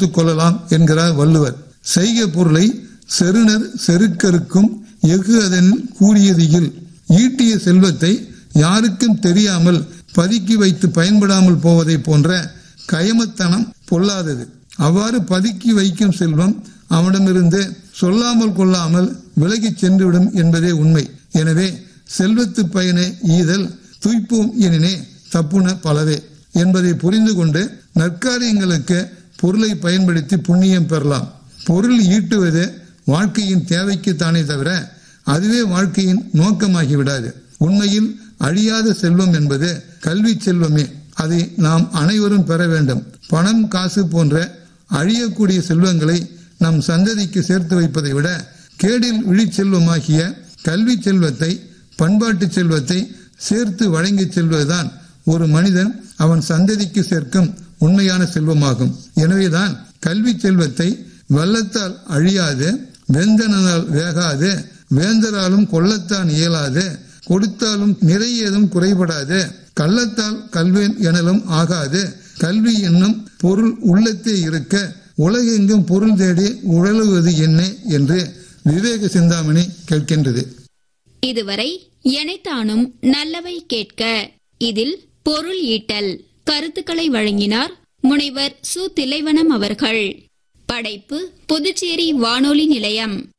எடுத்துக் கொள்ளலாம் என்கிறார் வள்ளுவர் செய்க பொருளை செருணர் செருக்கருக்கும் எஃகு அதனில் கூறியதில் ஈட்டிய செல்வத்தை யாருக்கும் தெரியாமல் பதுக்கி வைத்து பயன்படாமல் போவதை போன்ற கயமத்தனம் பொல்லாதது அவ்வாறு பதுக்கி வைக்கும் செல்வம் அவனிடமிருந்து சொல்லாமல் கொள்ளாமல் விலகிச் சென்றுவிடும் என்பதே உண்மை எனவே செல்வத்து பயனே ஈதல் துய்ப்போம் எனினே தப்புன பலவே என்பதை புரிந்து கொண்டு நற்காரியங்களுக்கு பொருளை பயன்படுத்தி புண்ணியம் பெறலாம் பொருள் ஈட்டுவது வாழ்க்கையின் தேவைக்குத்தானே தவிர அதுவே வாழ்க்கையின் நோக்கமாகி விடாது உண்மையில் அழியாத செல்வம் என்பது கல்வி செல்வமே அதை நாம் அனைவரும் பெற வேண்டும் பணம் காசு போன்ற அழியக்கூடிய செல்வங்களை நம் சந்ததிக்கு சேர்த்து வைப்பதை விட கேடில் விழிச்செல்வமாகிய கல்வி செல்வத்தை பண்பாட்டு செல்வத்தை சேர்த்து வழங்கிச் செல்வதுதான் ஒரு மனிதன் அவன் சந்ததிக்கு சேர்க்கும் உண்மையான செல்வமாகும் எனவேதான் கல்வி செல்வத்தை வெள்ளத்தால் அழியாது வெந்தனால் வேகாது வேந்தராலும் கொல்லத்தான் இயலாது கொடுத்தாலும் நிறையதும் குறைபடாது கள்ளத்தால் கல்வேன் எனலும் ஆகாது கல்வி என்னும் பொருள் உள்ளத்தே இருக்க உலகெங்கும் பொருள் தேடி உழலுவது என்ன என்று விவேக சிந்தாமணி கேட்கின்றது இதுவரை எனைத்தானும் நல்லவை கேட்க இதில் பொருள் ஈட்டல் கருத்துக்களை வழங்கினார் முனைவர் சு திலைவனம் அவர்கள் படைப்பு புதுச்சேரி வானொலி நிலையம்